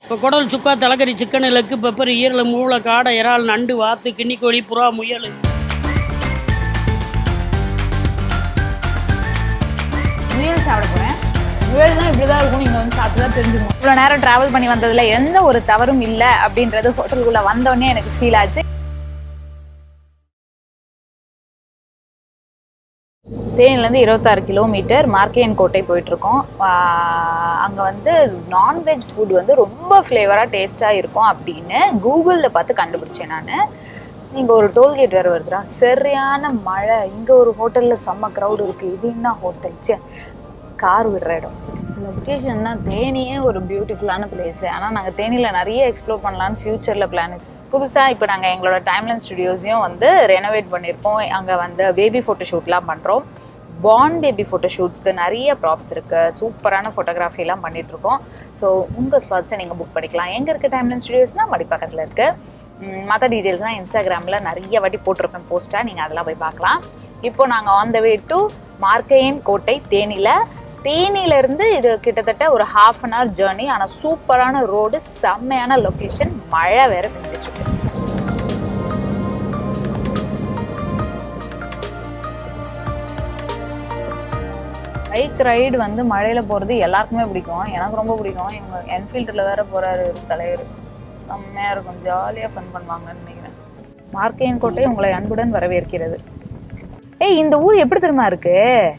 இப்போ குடல் சுக்கா தலைக்கறி சிக்கன் லெக்கு பெப்பர் ஈரல் மூளை காடை இறால் நண்டு வாத்து கிண்ணிக்கோழி புறா முயல் முயல் சாப்பிட போகிறேன் முயல்னா இப்படி தான் இருக்கும் நீங்கள் வந்து சாப்பிட்டு தான் தெரிஞ்சுக்கணும் இவ்வளோ நேரம் ட்ராவல் பண்ணி வந்ததுல எந்த ஒரு தவறும் இல்லை அப்படின்றது ஹோட்டலுக்குள்ளே வந்தோடனே எனக்கு ஃபீல் ஆச்சு தேனிலேருந்து இருபத்தாறு கிலோமீட்டர் மார்க்கேயன் கோட்டை போயிட்டுருக்கோம் அங்கே வந்து நான்வெஜ் ஃபுட் வந்து ரொம்ப ஃப்ளேவராக டேஸ்ட்டாக இருக்கும் அப்படின்னு கூகுளில் பார்த்து கண்டுபிடிச்சேன் நான் இங்கே ஒரு டோல்கேட் வேறு வருதுடா சரியான மழை இங்கே ஒரு ஹோட்டலில் செம்ம க்ரௌடு இருக்குது இது என்ன ஹோட்டல் சே கார் விடுற இடம் லொக்கேஷன் தான் தேனியே ஒரு பியூட்டிஃபுல்லான பிளேஸு ஆனால் நாங்கள் தேனியில் நிறைய எக்ஸ்ப்ளோர் பண்ணலான்னு ஃப்யூச்சரில் பிளான் புதுசாக இப்போ நாங்கள் எங்களோட டைம்லைன் ஸ்டுடியோஸையும் வந்து ரெனோவேட் பண்ணியிருக்கோம் அங்கே வந்து பேபி ஃபோட்டோ ஷூட்லாம் பண்ணுறோம் பான் பேபி ஃபோட்டோ ஷூட்ஸ்க்கு நிறைய ப்ராப்ஸ் இருக்குது சூப்பரான ஃபோட்டோகிராஃபிலாம் பண்ணிகிட்ருக்கோம் ஸோ உங்கள் ஸ்லாட்ஸை நீங்கள் புக் பண்ணிக்கலாம் எங்கே இருக்க டைம்லைன் ஸ்டுடியோஸ்னால் மடிப்பக்கத்தில் இருக்குது மற்ற டீட்டெயில்ஸ்லாம் இன்ஸ்டாகிராமில் நிறைய வாட்டி போட்டிருப்பேன் போஸ்ட்டாக நீங்கள் அதெல்லாம் போய் பார்க்கலாம் இப்போ நாங்கள் ஆன் த வே டு மார்க்கையன் கோட்டை தேனியில் தேனியிலேருந்து இது கிட்டத்தட்ட ஒரு ஹாஃப் அன் ஹவர் ஜேர்னி ஆனால் சூப்பரான ரோடு செம்மையான லொக்கேஷன் மழை வேற பெஞ்சிட்ருக்கு பைக் ரைடு வந்து மழையில் போகிறது எல்லாருக்குமே பிடிக்கும் எனக்கு ரொம்ப பிடிக்கும் எங்கள் என்ஃபீல்டில் வேற போகிறாரு ஒரு தலைவர் செம்மையாக இருக்கும் ஜாலியாக ஃபன் பண்ணுவாங்கன்னு நினைக்கிறேன் மார்க்கையன் கோட்டை உங்களை அன்புடன் வரவேற்கிறது ஏய் இந்த ஊர் எப்படி தெரியுமா இருக்கு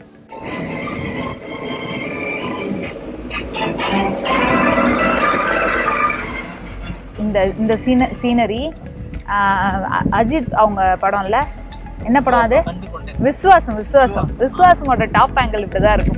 இந்த இந்த சீன சீனரி அஜித் அவங்க படம்ல என்ன படம் அது விஸ்வாசம் விஸ்வாசம் விஸ்வாசமோட டாப் ஆங்கிள் இப்படிதான் இருக்கும்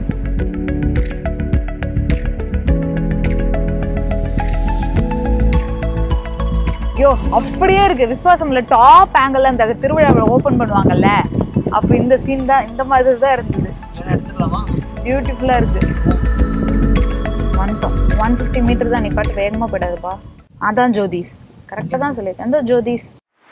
ஐயோ அப்படியே இருக்கு விஸ்வாசம்ல டாப் ஆங்கிள் அந்த திருவிழாவில் ஓபன் பண்ணுவாங்கல்ல அப்போ இந்த சீன் தான் இந்த மாதிரி தான் இருந்தது பியூட்டிஃபுல்லா இருக்கு வந்துட்டோம் ஒன் ஃபிஃப்டி மீட்டர் தான் நீ பாட்டு வேகமாக போயிடாதுப்பா அதான் ஜோதிஸ் கரெக்டாக தான் சொல்லியிருக்கேன் அந்த ஜோதிஸ்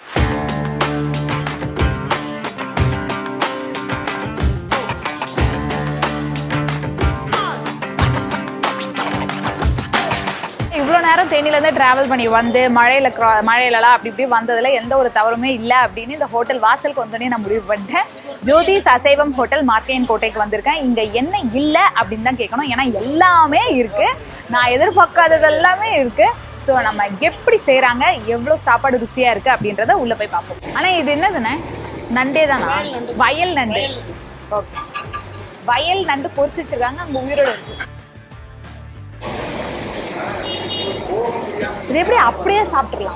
இவ்வளோ நேரம் தேனியிலேருந்து ட்ராவல் பண்ணி வந்து மழையில் க்ரா மழையிலலாம் அப்படி இப்படி வந்ததில் எந்த ஒரு தவறுமே இல்லை அப்படின்னு இந்த ஹோட்டல் வாசலுக்கு வந்தோடனே நான் முடிவு பண்ணிட்டேன் ஜோதிஸ் அசைவம் ஹோட்டல் மார்க்கையன் கோட்டைக்கு வந்திருக்கேன் இங்கே என்ன இல்லை அப்படின்னு தான் கேட்கணும் ஏன்னா எல்லாமே இருக்குது நான் எதிர்பார்க்காதது எல்லாமே இருக்குது ஸோ நம்ம எப்படி செய்கிறாங்க எவ்வளோ சாப்பாடு ருசியாக இருக்குது அப்படின்றத உள்ளே போய் பார்ப்போம் ஆனால் இது என்னதுண்ணே நண்டே தானா வயல் நண்டு ஓகே வயல் நண்டு பொரிச்சு வச்சிருக்காங்க அங்கே உயிரோட இருக்குது இது எப்படி அப்படியே சாப்பிட்டுறலாம்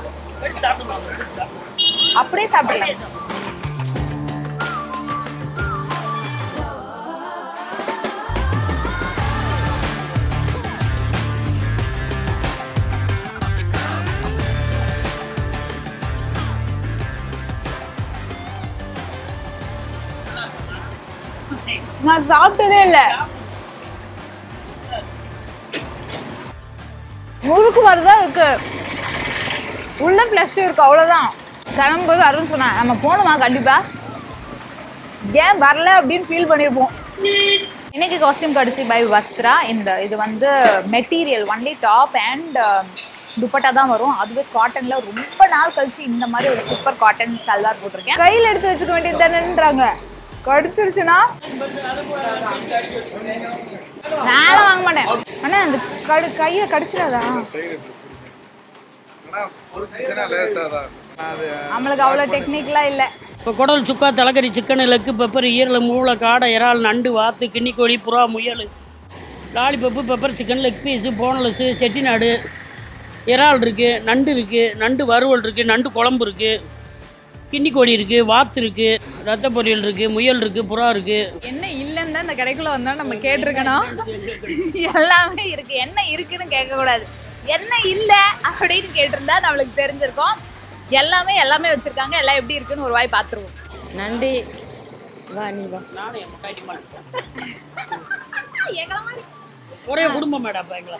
அப்படியே சாப்பிடலாம் நான் சாப்பிட்டதே இல்லை முறுக்கு மாதிரிதான் இருக்கு உள்ள ஃப்ளஷ் இருக்கு அவ்வளோதான் கிளம்பும்போது அருண் சொன்னான் நம்ம போகணுமா கண்டிப்பா ஏன் வரல அப்படின்னு ஃபீல் பண்ணியிருப்போம் இன்னைக்கு காஸ்டியூம் கடைசி பை வஸ்த்ரா இந்த இது வந்து material only top and dupatta தான் வரும் அதுவே காட்டன்ல ரொம்ப நாள் கழிச்சு இந்த மாதிரி ஒரு சூப்பர் காட்டன் சல்வார் போட்டிருக்கேன் கையில் எடுத்து வச்சுக்க வேண்டியது தானேன்றாங்க கடிச்சிருச்சுன்னா நானும் வாங்க மாட்டேன் அண்ணா அந்த கடு கையை கடிச்சிடாதா நம்மளுக்கு அவ்வளோ டெக்னிக்லாம் இல்லை இப்போ குடல் சுக்கா தலைக்கறி சிக்கன் லெக்கு பெப்பர் ஈரல் மூளை காடை இறால் நண்டு வாத்து கிண்ணிக்கோழி புறா முயல் lollipop pepper chicken leg piece boneless Chettinad இறால் இருக்குது நண்டு இருக்குது நண்டு வறுவல் இருக்குது நண்டு குழம்பு இருக்குது கிண்ணிக்கோழி இருக்குது வாத்து இருக்குது ரத்த பொரியல் இருக்குது முயல் இருக்குது புறா இருக்குது என்ன இல்லைன்னு தான் இந்த கடைக்குள்ள வந்தா நம்ம கேட்டிருக்கணும் எல்லாமே இருக்கு என்ன இருக்குன்னு கேட்கக்கூடாது என்ன இல்லை அப்படின்னு கேட்டிருந்தா நம்மளுக்கு தெரிஞ்சிருக்கும் எல்லாமே எல்லாமே வச்சிருக்காங்க எல்லாம் எப்படி இருக்குன்னு ஒரு வாய் பார்த்துருவோம் நன்றி வா நீ வா ஒரே குடும்பம் மேடம் அப்போ எங்களை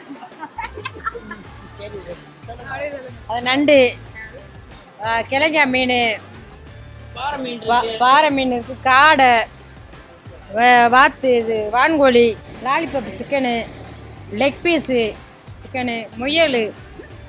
அது நண்டு ஆ, கிழங்கா மீன் பாறை மீன் வா- பாறை மீன் இருக்கு காடை வா- வாத்து இது வான்கோழி lollipop chicken leg piece chicken முயல்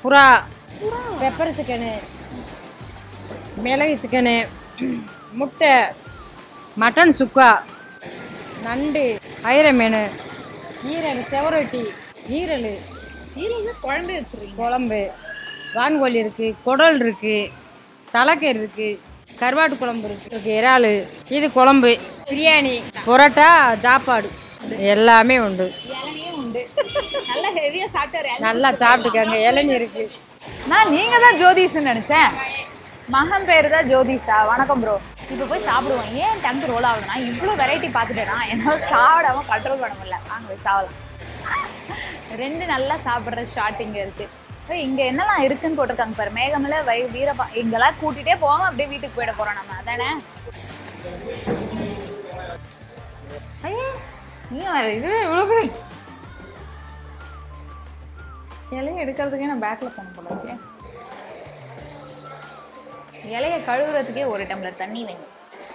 புறா பெப்பர் சிக்கனு மிளகு சிக்கனு முட்டை மட்டன் சுக்கா நண்டு ஐர மீன் ஈரல் செவரொட்டி ஈரல் ஈரல் குழம்பு வச்சிருக்கீங்க குழம்பு வான்கோழி இருக்கு குடல் இருக்கு தலைக்கறி இருக்கு கருவாட்டு குழம்பு இருக்கு இருக்கு இறால் இது குழம்பு பிரியாணி புரோட்டா சாப்பாடு எல்லாமே உண்டு இளநியும் உண்டு நல்லா ஹெவியா சாப்பிட்டாரு நல்லா சாப்பிட்டுக்கங்க இளநீ இருக்கு நான் நீங்க தான் ஜோதிஷ்னு நினைச்சேன் மகன் பேரு தான் ஜோதிஷா வணக்கம் ப்ரோ இப்போ போய் சாப்பிடுவோம் ஏன் டங்க் ரோல் ஆகுதுன்னா இவ்வளோ வெரைட்டி பார்த்துட்டேன்னா என்னால் சாப்பிடாம கண்ட்ரோல் பண்ண முடியல வாங்க போய் சாப்பிடலாம் ரெண்டு நல்லா சாப்பிட்ற ஷாட் இங்கே இருக்கு ஏய், இங்க என்னலாம் இருக்குன்னு போட்டிருக்காங்க பாரு மேகமல வை வீரப்பா இங்கெல்லாம் கூட்டிட்டே போகாம அப்படியே வீட்டுக்கு போயிட போறோம் நம்ம அதானே ஐயே நீங்க வேற இது இவ்வளோ பெரிய இலையை எடுக்கிறதுக்கே நான் பேக்கில் போன போல இருக்கே இலையை கழுவுறதுக்கே ஒரு டம்ளர் தண்ணி வேணும்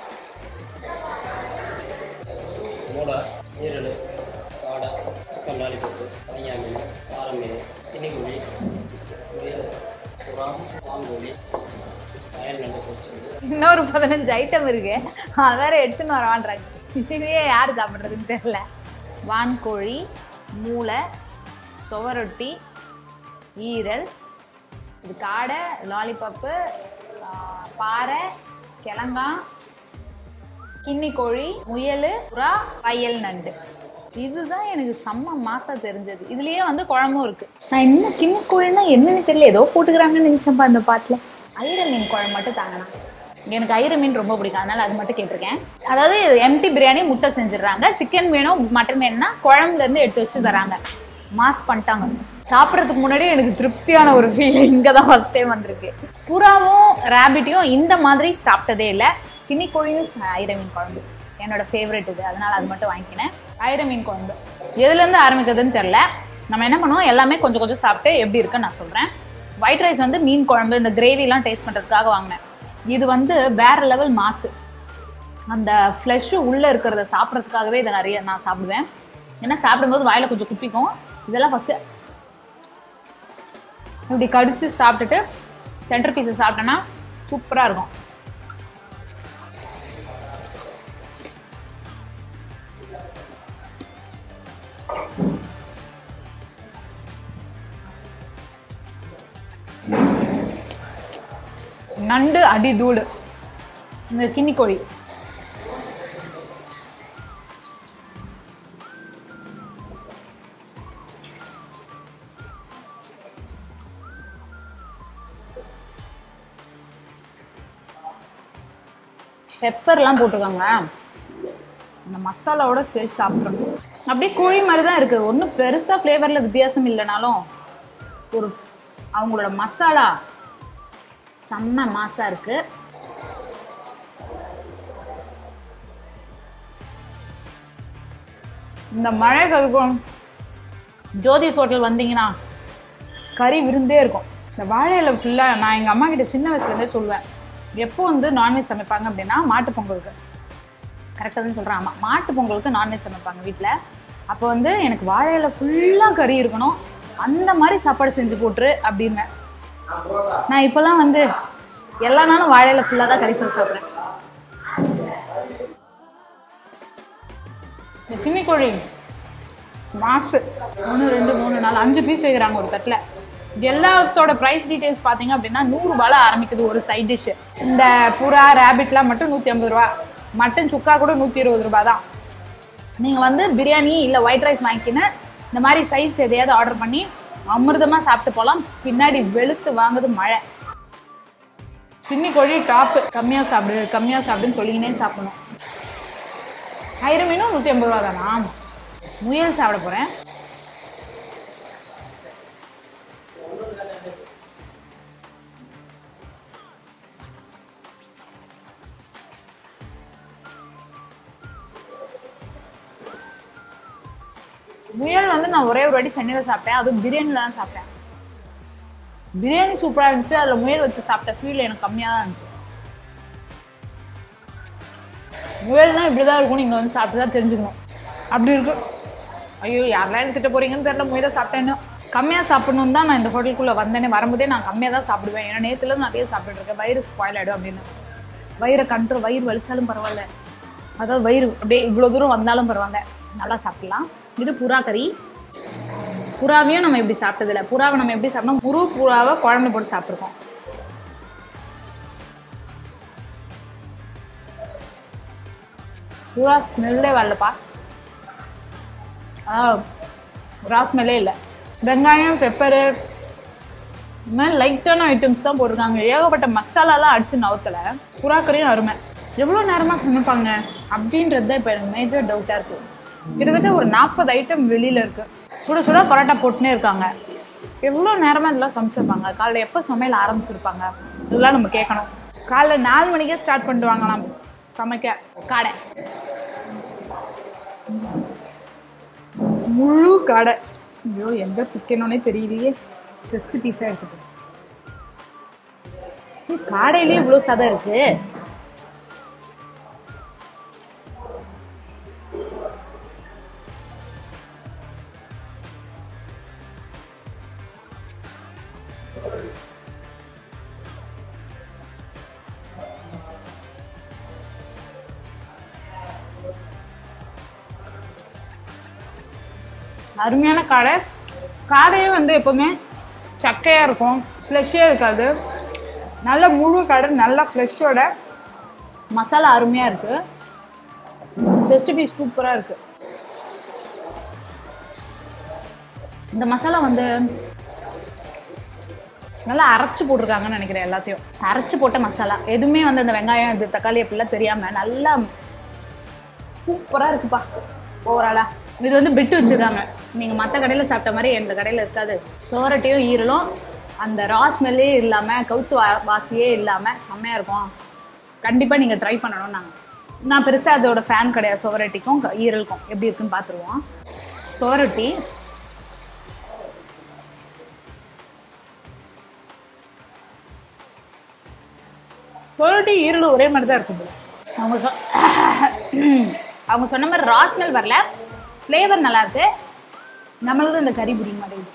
மூளை ஈரல் காடை சிக்கன் லாலிபப்பு பனியா மீன் கார மீன் கினிக்குழி முயல் புறா பாங்கோழி வயல் நண்டு போச்சு இன்னொரு பதினஞ்சு ஐட்டம் இருக்கு அது வேற எடுத்துன்னு வரவான்றாங்க இதுவே யார் சாப்பிட்றதுன்னு தெரியல வான்கோழி மூளை சுவரொட்டி ஈரல் இது காடை லாலிபப்பு பாறை கிழங்கான் கின்னி கோழி முயல் புறா வயல் நண்டு இதுதான் எனக்கு செம்ம மாசா தெரிஞ்சது இதுலயே வந்து குழம்பும் இருக்கு நான் இன்னும் கின்னி கோழின்னா என்னன்னு தெரியல ஏதோ போட்டுக்கிறாங்கன்னு நினைச்சேன்ப்பா அந்த பாட்டுல ஐர மீன் குழம்பு மட்டும் தாங்கண்ணா எனக்கு ஐர மீன் ரொம்ப பிடிக்கும் அதனால அது மட்டும் கேட்டிருக்கேன் அதாவது எம்டி பிரியாணி முட்டை செஞ்சிடுறாங்க சிக்கன் வேணும் மட்டன் வேணும்னா குழம்புல இருந்து எடுத்து வச்சு தராங்க மாஸ் பண்ணிட்டாங்க சாப்பிட்றதுக்கு முன்னாடி எனக்கு திருப்தியான ஒரு ஃபீல் இங்கே தான் ஃபஸ்ட் டைம் வந்திருக்கு புறாவும் ரேபிட்டையும் இந்த மாதிரி சாப்பிட்டதே இல்லை கின்னி கோழியும் ச- ஐர மீன் குழம்பு என்னோட ஃபேவரட் இது அதனால அது மட்டும் வாங்கிக்கினேன் ஐர மீன் குழம்பு எதுலேருந்து ஆரம்பிக்கிறதுன்னு தெரில நம்ம என்ன பண்ணுவோம் எல்லாமே கொஞ்சம் கொஞ்சம் சாப்பிட்டு எப்படி இருக்குன்னு நான் சொல்கிறேன் ஒயிட் ரைஸ் வந்து மீன் குழம்பு இந்த கிரேவிலாம் டேஸ்ட் பண்ணுறதுக்காக வாங்கினேன் இது வந்து வேற லெவல் மாசு அந்த ஃப்ளெஷ்ஷு உள்ளே இருக்கிறத சாப்பிட்றதுக்காகவே இதை நிறைய நான் சாப்பிடுவேன் ஏன்னா சாப்பிடும்போது வாயில கொஞ்சம் குப்பிக்கும் இதெல்லாம் ஃபஸ்ட்டு இப்படி கடிச்சு சாப்பிட்டுட்டு சென்டர் பீஸை சாப்பிட்டேன்னா சூப்பராக இருக்கும் நண்டு அடி தூடு இந்த கின்னி கோழி பெப்பர்லாம் போட்டிருக்காங்க அந்த மசாலாவோட சேர்த்து சாப்பிடணும் அப்படியே கோழி மாதிரி தான் இருக்குது ஒன்றும் பெருசாக ஃப்ளேவரில் வித்தியாசம் இல்லைனாலும் ஒரு அவங்களோட மசாலா செம்ம மாசா இருக்கு இந்த மழை கருக்கும் ஜோதிஸ் ஹோட்டல் வந்தீங்கன்னா கறி விருந்தே இருக்கும் இந்த வாழையில ஃபுல்லாக நான் எங்கள் அம்மா கிட்ட சின்ன வயசுலேருந்தே சொல்லுவேன் எப்போ வந்து நான்வெஜ் சமைப்பாங்க அப்படின்னா மாட்டு பொங்கலுக்கு கரெக்டாக தான் சொல்கிறேன் ஆமாம் மாட்டு பொங்கலுக்கு நான்வெஜ் சமைப்பாங்க வீட்டில் அப்போ வந்து எனக்கு வாழையில ஃபுல்லாக கறி இருக்கணும் அந்த மாதிரி சாப்பாடு செஞ்சு போட்டுரு அப்படின்னேன் நான் இப்போல்லாம் வந்து எல்லா நாளும் வாழையில ஃபுல்லாக தான் கறி சோறு சாப்பிட்றேன் இந்த கிம்மி கோழி மாசு ஒன்று ரெண்டு மூணு நாலு அஞ்சு பீஸ் வைக்கிறாங்க ஒரு தட்டில் இது எல்லாத்தோட ப்ரைஸ் டீட்டெயில்ஸ் பார்த்தீங்க அப்படின்னா நூறுரூபால ஆரம்பிக்குது ஒரு சைட் டிஷ்ஷு இந்த புறா ரேபிட்லாம் மட்டும் நூற்றி ஐம்பது ரூபா மட்டன் சுக்கா கூட நூற்றி இருபது ரூபா தான் நீங்கள் வந்து பிரியாணி இல்லை ஒயிட் ரைஸ் வாங்கிக்கின்னு இந்த மாதிரி சைட்ஸ் எதையாவது ஆர்டர் பண்ணி அமிர்தமாக சாப்பிட்டு போகலாம் பின்னாடி வெளுத்து வாங்குது மழை சின்னி கோழி டாப்பு கம்மியாக சாப்பிடு கம்மியாக சாப்பிடுன்னு சொல்லிக்கினே சாப்பிடணும் ஆயிரம் மீனும் நூற்றி ஐம்பது ரூபா தானா முயல் சாப்பிட போகிறேன் முயல் வந்து நான் ஒரே ஒரு வாட்டி சென்னையில் சாப்பிட்டேன் அதுவும் பிரியாணியில் தான் சாப்பிட்டேன் பிரியாணி சூப்பராக இருந்துச்சு அதில் முயல் வச்சு சாப்பிட்ட ஃபீல் எனக்கு கம்மியாக தான் இருந்துச்சு முயல் தான் இப்படி தான் இருக்கும் நீங்கள் வந்து சாப்பிட்டு தான் தெரிஞ்சுக்கணும் அப்படி இருக்கு ஐயோ யாரெல்லாம் எனக்கு திட்ட போறீங்கன்னு தெரியல முயலை சாப்பிட்டேன்னு கம்மியாக சாப்பிடணும் தான் நான் இந்த ஹோட்டலுக்குள்ளே வந்தேனே வரும்போதே நான் கம்மியாக தான் சாப்பிடுவேன் ஏன்னா நேற்றுலேருந்து நிறைய சாப்பிட்டுட்டு இருக்கேன் வயிறு ஸ்பாயில் ஆகிடும் அப்படின்னு வயிறை கண்ட்ரோல் வயிறு வலிச்சாலும் பரவாயில்ல அதாவது வயிறு அப்படியே இவ்வளோ தூரம் வந்தாலும் பரவாயில்ல நல்லா சாப்பிடலாம் இது புறா கறி புறாவையும் நம்ம எப்படி சாப்பிட்டதில்ல புறாவை நம்ம எப்படி சாப்பிட்டோம் முழு புறாவை குழம்பு போட்டு சாப்பிட்ருக்கோம் புறா ஸ்மெல்லே வரலப்பா ஆ புறா ஸ்மெல்லே இல்லை வெங்காயம் பெப்பரு இந்த மாதிரி லைட்டான ஐட்டம்ஸ் தான் போட்டிருக்காங்க ஏகப்பட்ட மசாலாலாம் அடிச்சு நவுத்தல புறாக்கறியும் அருமை எவ்வளோ நேரமாக சமைப்பாங்க அப்படின்றது தான் இப்போ எனக்கு மேஜர் டவுட்டாக இருக்குது கிட்டத்தட்ட ஒரு நாற்பது ஐட்டம் வெளியில் இருக்குது சுட சுட பரோட்டா போட்டுனே இருக்காங்க எவ்வளோ நேரமாக இதெல்லாம் சமைச்சிருப்பாங்க காலைல எப்போ சமையல் ஆரம்பிச்சிருப்பாங்க இதெல்லாம் நம்ம கேட்கணும் காலைல நாலு மணிக்கே ஸ்டார்ட் பண்ணிட்டு வாங்கலாம் சமைக்க கடை முழு கடை ஐயோ எங்கே பிக்கணும்னே தெரியலையே ஜஸ்ட் பீஸாக இருக்குது ஏய், காடையிலே இவ்வளோ சதை இருக்கு அருமையான காடை காடையே வந்து எப்போவுமே சக்கையாக இருக்கும் ஃப்ளெஷ்ஷே இருக்காது நல்ல முழு காடை நல்லா ஃப்ளெஷ்ஷோட மசாலா அருமையாக இருக்குது செஸ்ட் பீஸ் சூப்பராக இருக்குது இந்த மசாலா வந்து நல்லா அரைச்சு போட்டிருக்காங்கன்னு நினைக்கிறேன் எல்லாத்தையும் அரைச்சு போட்ட மசாலா எதுவுமே வந்து அந்த வெங்காயம் இது தக்காளி அப்படிலாம் தெரியாமல் நல்லா சூப்பராக இருக்குப்பா ஓவராலா இது வந்து பிட்டு வச்சுருக்காங்க நீங்கள் மற்ற கடையில் சாப்பிட்ட மாதிரி எந்த கடையில் இருக்காது சோரட்டையும் ஈரலும் அந்த ரா ஸ்மெல்லே இல்லாமல் கவுச்சு வா வாசியே இல்லாமல் செம்மையாக இருக்கும் கண்டிப்பாக நீங்கள் ட்ரை பண்ணணும் நாங்கள் நான் பெருசாக அதோட ஃபேன் கிடையாது சோரட்டிக்கும் க- ஈரலுக்கும் எப்படி இருக்குன்னு பார்த்துருவோம் சோரட்டி சோரட்டி ஈரலும் ஒரே மாதிரி தான் இருக்கும் போல அவங்க சொ அவங்க சொன்ன மாதிரி ரா ஸ்மெல் வரல ஃப்ளேவர் நல்லா இருக்கு நம்மளுக்கு இந்த கறி பிடிக்க மாட்டேங்குது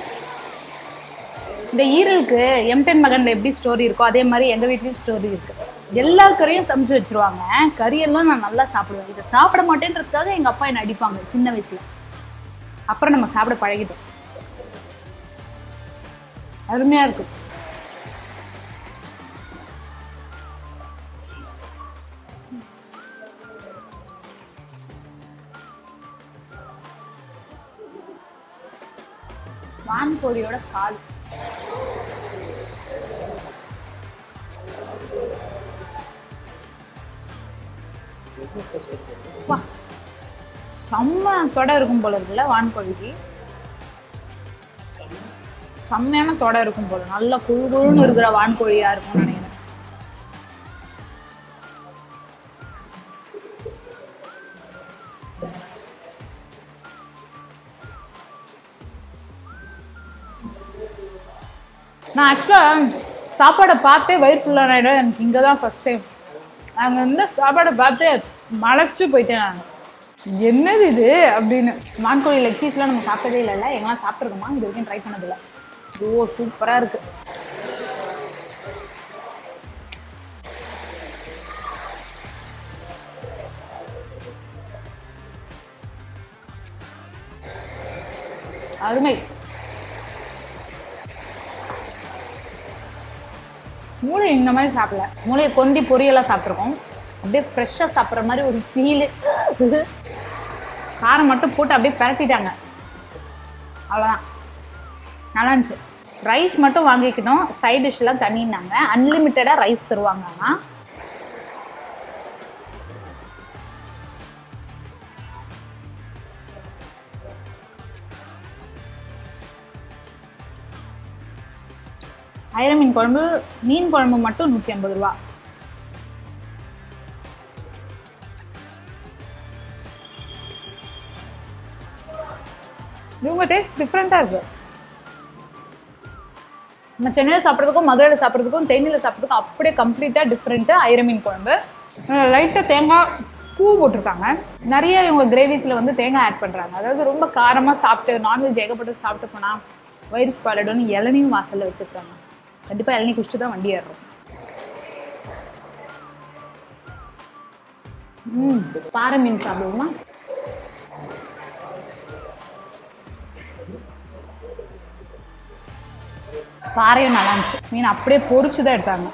இந்த ஈரலுக்கு எம்டன் மகன்ல எப்படி ஸ்டோரி இருக்கோ அதே மாதிரி எங்க வீட்லயும் ஸ்டோரி இருக்கு எல்லா கறியும் சமைச்சு வச்சிருவாங்க கறியெல்லாம் நான் நல்லா சாப்பிடுவேன் இதை சாப்பிட மாட்டேன்றதுக்காக எங்க அப்பா என்னை அடிப்பாங்க சின்ன வயசுல அப்புறம் நம்ம சாப்பிட பழகிட்டோம் அருமையா இருக்கு வான்கோழியோட கால் வா. செம்ம தொடை இருக்கும் போல இருக்குல்ல வான்கோழிக்கு செம்மையான தொடை இருக்கும் போல நல்ல குழுன்னு இருக்கிற வான்கோழியா இருக்கும்னு நினைக்கிறேன் நான் ஆக்சுவலாக சாப்பாடை பார்த்தே வயிறு ஃபுல்லான இடம் எனக்கு இங்கே தான் ஃபஸ்ட் டைம் அங்கே இருந்த சாப்பாடை பார்த்தே மலைச்சு போயிட்டேன் நான் என்னது இது அப்படின்னு வான்கோழி லெக் பீஸ்லாம் நம்ம சாப்பிட்டதே இல்லைல்ல எங்கெல்லாம் சாப்பிட்ருக்கோமா இது வரைக்கும் ட்ரை பண்ணதில்லை ஓ சூப்பராக இருக்கு அருமை மூளை இந்த மாதிரி சாப்பிடல மூளையை கொந்தி பொரியலாக சாப்பிட்ருக்கோம் அப்படியே ஃப்ரெஷ்ஷாக சாப்பிட்ற மாதிரி ஒரு ஃபீலு காரம் மட்டும் போட்டு அப்படியே பரட்டிட்டாங்க அவ்வளோதான் நல்லா இருந்துச்சு ரைஸ் மட்டும் வாங்கிக்கணும் சைட் டிஷ்லாம் தனின்னாங்க அன்லிமிட்டடாக ரைஸ் தருவாங்க ஆனால் ஐர மீன் குழம்பு மீன் குழம்பு மட்டும் நூற்றி ஐம்பது ரூபா இவங்க டேஸ்ட் டிஃப்ரெண்ட்டாக இருக்கு நம்ம சென்னையில் சாப்பிட்றதுக்கும் மதுரையில் சாப்பிட்றதுக்கும் தேனியில் சாப்பிட்றதுக்கும் அப்படியே கம்ப்ளீட்டாக டிஃப்ரெண்ட்டு ஐர மீன் குழம்பு லைட்டாக தேங்காய் பூ போட்டிருக்காங்க நிறைய இவங்க கிரேவிஸில் வந்து தேங்காய் ஆட் பண்ணுறாங்க அதாவது ரொம்ப காரமாக சாப்பிட்டு நான்வெஜ் ஏகப்பட்டு சாப்பிட்டு போனால் வயிறு ஸ்பாலடுன்னு இளநியும் வாசலில் வச்சுருக்காங்க கண்டிப்பாக இளநீ குடிச்சிட்டு தான் வண்டி ஏறுறோம் ம் பாறை மீன் சாப்பிடுவோமா பாறையும் நல்லா இருந்துச்சு மீன் அப்படியே பொரிச்சு தான் எடுத்தாங்க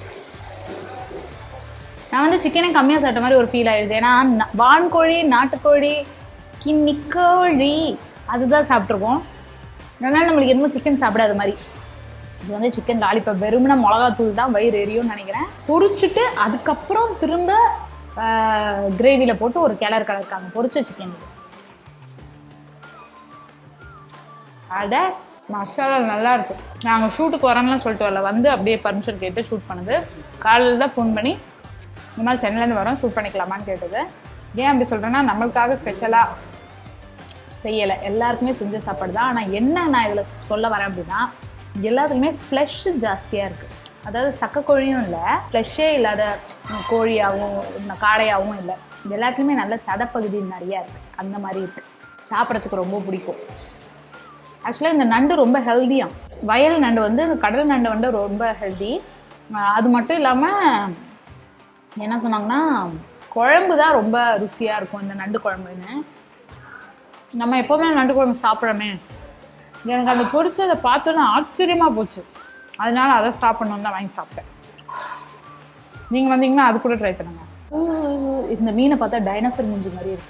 நான் வந்து சிக்கனே கம்மியாக சாப்பிட்ட மாதிரி ஒரு ஃபீல் ஆயிடுச்சு ஏன்னா ந- வான்கோழி நாட்டுக்கோழி கிண்ணிக்கோழி அதுதான் சாப்பிட்ருக்கோம் அதனால நம்மளுக்கு என்னமோ சிக்கன் சாப்பிடாத மாதிரி இது வந்து சிக்கன் லாலிபப் வெறுமனே மிளகாத்தூள் தான் வயிறு எரியும்னு நினைக்கிறேன் பொரிச்சுட்டு அதுக்கப்புறம் திரும்ப கிரேவியில் போட்டு ஒரு கிளறு கலருக்காங்க பொரிச்ச சிக்கன் இது அட மசாலா நல்லா இருக்கு நாங்கள் ஷூட்டுக்கு வரோம்லாம் சொல்லிட்டு வரல வந்து அப்படியே பர்மிஷன் கேட்டு ஷூட் பண்ணுது காலையில் தான் ஃபோன் பண்ணி இந்த மாதிரி சென்னையிலேருந்து வரோம் ஷூட் பண்ணிக்கலாமான்னு கேட்டது ஏன் அப்படி சொல்கிறேன்னா நம்மளுக்காக ஸ்பெஷலாக செய்யலை எல்லாருக்குமே செஞ்ச சாப்பாடு தான் ஆனால் என்ன நான் இதில் சொல்ல வரேன் அப்படின்னா எல்லாத்துக்குமே ஃப்ளஷ் ஜாஸ்தியாக இருக்குது அதாவது சக்க கோழியும் இல்லை ஃப்ளஷ்ஷே இல்லாத உம், கோழியாகவும் இந்த காடையாகவும் இல்லை இது எல்லாத்துலேயுமே நல்ல சதப்பகுதி நிறையா இருக்குது அந்த மாதிரி இருக்குது சாப்பிட்றதுக்கு ரொம்ப பிடிக்கும் ஆக்சுவலாக இந்த நண்டு ரொம்ப ஹெல்த்தியாம் வயல் நண்டு வந்து இந்த கடல் நண்டு வந்து ரொம்ப ஹெல்தி அது மட்டும் இல்லாமல் என்ன சொன்னாங்கன்னா குழம்பு தான் ரொம்ப ருசியாக இருக்கும் இந்த நண்டு குழம்புன்னு நம்ம எப்போவுமே நண்டு குழம்பு சாப்பிட்றோமே எனக்கு அந்த பொரிச்சதை பார்த்தோன்னா ஆச்சரியமாக போச்சு அதனால அதை சாப்பிடணும் தான் வாங்கி சாப்பிட்டேன் நீங்கள் வந்தீங்கன்னா அது கூட ட்ரை பண்ணுங்க ஊ, இந்த மீனை பார்த்தா டைனோசர் மூஞ்சி மாதிரி இருக்கு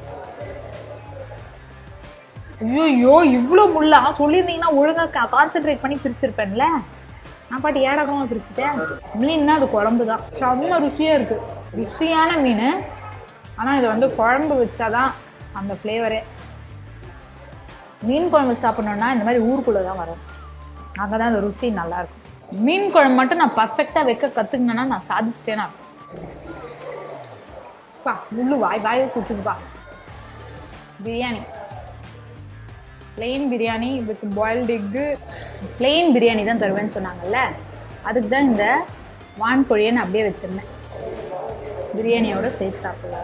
ஐயோ இவ்வளோ முள்ளா சொல்லியிருந்தீங்கன்னா ஒழுங்காக கான்சென்ட்ரேட் பண்ணி பிரிச்சிருப்பேன்ல நான் பாட்டு ஏடகமாக பிரிச்சுட்டேன் மீன்னா அது குழம்பு தான் செம்ம ருசியாக இருக்குது ருசியான மீன் ஆனால் இது வந்து குழம்பு வச்சாதான் அந்த ஃப்ளேவரே மீன் குழம்பு சாப்பிடணுன்னா இந்த மாதிரி ஊருக்குள்ளே தான் வரும் அங்கே தான் அந்த ருசி நல்லாயிருக்கும் மீன் குழம்பு மட்டும் நான் பர்ஃபெக்டாக வைக்க கற்றுக்கினேன்னா நான் சாதிச்சிட்டேனா பா முள்ளு வாய் வாய் குத்துக்குப்பா biryani plain biryani with boiled egg plain biryani தான் தருவேன்னு சொன்னாங்கல்ல அதுக்கு தான் இந்த வான்கோழியை நான் அப்படியே வச்சிருந்தேன் பிரியாணியோட சேர்த்து சாப்பிடலாம்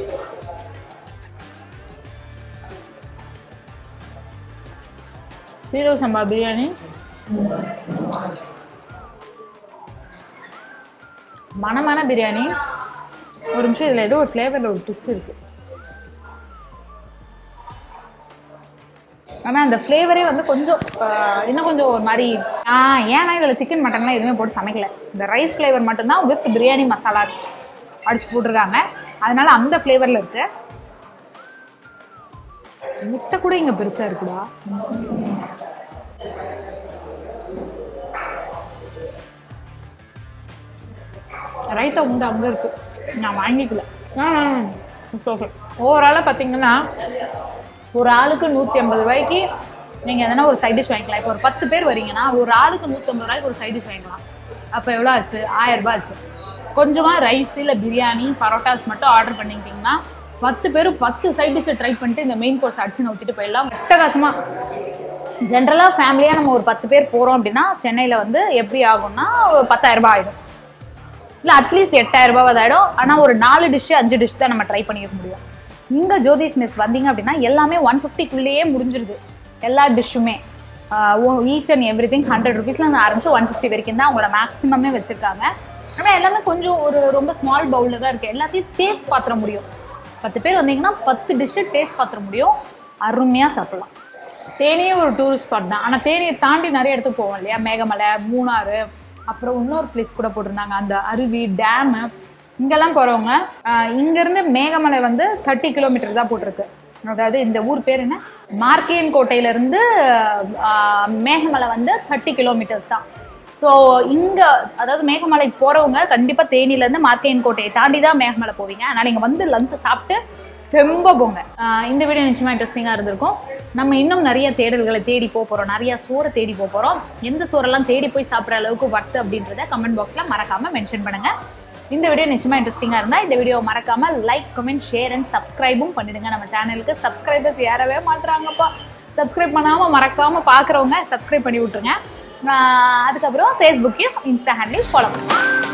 சீரக சம்பா பிரியாணி மணமான பிரியாணி ஒரு நிமிஷம் இதில் ஏதோ ஒரு ஃப்ளேவரில் ஒரு ட்விஸ்ட் இருக்குது ஆனால் அந்த ஃப்ளேவரே வந்து கொஞ்சம் ஆஹ், இன்னும் கொஞ்சம் ஒரு மாதிரி ஆ ஏன்னா இதில் சிக்கன் மட்டன்லாம் எதுவுமே போட்டு சமைக்கல இந்த ரைஸ் ஃப்ளேவர் மட்டும்தான் வித் பிரியாணி மசாலாஸ் அடிச்சு போட்டிருக்காங்க அதனால அந்த ஃப்ளேவரில் இருக்கு முட்டை கூட இங்கே பெருசாக இருக்குடா ரைத்தா உண்டு அங்கே இருக்கு நான் வாங்கிக்கல ஓகே ஓவராலாக பார்த்தீங்கன்னா ஒரு ஆளுக்கு நூற்றி ஐம்பது ரூபாய்க்கு நீங்கள் எதனா ஒரு சைட் டிஷ் வாங்கிக்கலாம் இப்போ ஒரு பத்து பேர் வரீங்கன்னா ஒரு ஆளுக்கு நூற்றம்பது ரூபாய்க்கு ஒரு சைட் டிஷ் வாங்கிக்கலாம் அப்போ எவ்வளோ ஆச்சு ஆயிரம் ரூபாய் ஆச்சு கொஞ்சமாக ரைஸ் இல்லை பிரியாணி பரோட்டாஸ் மட்டும் ஆர்டர் பண்ணிக்கிட்டிங்கன்னா பத்து பேரும் பத்து சைட் டிஷ்ஷை ட்ரை பண்ணிட்டு இந்த மெயின் கோர்ஸ் அடிச்சு ஊற்றிட்டு போயிடலாம் அட்டகாசமாக ஜென்ரலாக ஃபேமிலியாக நம்ம ஒரு பத்து பேர் போகிறோம் அப்படின்னா சென்னையில் வந்து எப்படி ஆகும்னா ஒரு பத்தாயிரம் ரூபாய் ஆகிடும் இல்லை அட்லீஸ்ட் எட்டாயிரம் ரூபாய் ஆகிடும் ஆனால் ஒரு நாலு டிஷ்ஷு அஞ்சு டிஷ் தான் நம்ம ட்ரை பண்ணிக்க முடியும் இங்கே ஜோதிஸ் மிஸ் வந்தீங்க அப்படின்னா எல்லாமே ஒன் ஃபிஃப்டிக்குள்ளேயே முடிஞ்சிருது எல்லா டிஷ்ஷுமே each and every thing hundred ருபீஸ்லேருந்து ஆரம்பிச்சு ஒன் ஃபிஃப்டி வரைக்கும் தான் அவங்களோட மேக்ஸிமமே வச்சுருக்காங்க ஆனால் எல்லாமே கொஞ்சம் ஒரு ரொம்ப ஸ்மால் பவுலில் தான் இருக்குது எல்லாத்தையும் டேஸ்ட் பாத்திர முடியும் பத்து பேர் வந்தீங்கன்னா பத்து டிஷ்ஷு டேஸ்ட் பாத்திர முடியும் அருமையாக சாப்பிடலாம் தேனியே ஒரு டூரிஸ்ட் ஸ்பாட் தான் ஆனால் தேனியை தாண்டி நிறைய இடத்துக்கு போவோம் இல்லையா மேகமலை மூணாறு அப்புறம் இன்னொரு பிளேஸ் கூட போட்டிருந்தாங்க அந்த அருவி டேமு இங்கெல்லாம் போகிறவங்க இங்கேருந்து மேகமலை வந்து தேர்ட்டி கிலோமீட்டர் தான் போட்டிருக்கு அதாவது இந்த ஊர் பேர் என்ன மார்க்கேன் கோட்டையிலேருந்து மேகமலை வந்து தேர்ட்டி கிலோமீட்டர்ஸ் தான் ஸோ இங்கே அதாவது மேகமலைக்கு போகிறவங்க கண்டிப்பாக தேனியிலேருந்து மார்க்கேன் கோட்டையை தாண்டி தான் மேகமலை போவீங்க அதனால் நீங்கள் வந்து லஞ்சை சாப்பிட்டு ரொம்ப போங்க ஆஹ் இந்த வீடியோ நிச்சயமாக இன்ட்ரெஸ்டிங்காக இருந்திருக்கும் நம்ம இன்னும் நிறைய தேடல்களை தேடி போக போகிறோம் நிறைய சோறை தேடி போக போகிறோம் எந்த சோறெல்லாம் தேடி போய் சாப்பிட்ற அளவுக்கு வர்த்து அப்படின்றத கமெண்ட் பாக்ஸில் மறக்காமல் மென்ஷன் பண்ணுங்கள் இந்த வீடியோ நிச்சயமாக இன்ட்ரெஸ்டிங்காக இருந்தால் இந்த வீடியோ மறக்காமல் லைக் கமெண்ட் ஷேர் அண்ட் சப்ஸ்கிரைபும் பண்ணிடுங்க நம்ம சேனலுக்கு சப்ஸ்கிரைபர்ஸ் ஏறவே மாட்டுறாங்கப்பா சப்ஸ்கிரைப் பண்ணாமல் மறக்காமல் பார்க்குறவங்க சப்ஸ்கிரைப் பண்ணி விட்ருங்க ஆஹ் அதுக்கப்புறம் ஃபேஸ்புக்கையும் இன்ஸ்டா ஹேண்ட்லையும் ஃபாலோ பண்ணுங்க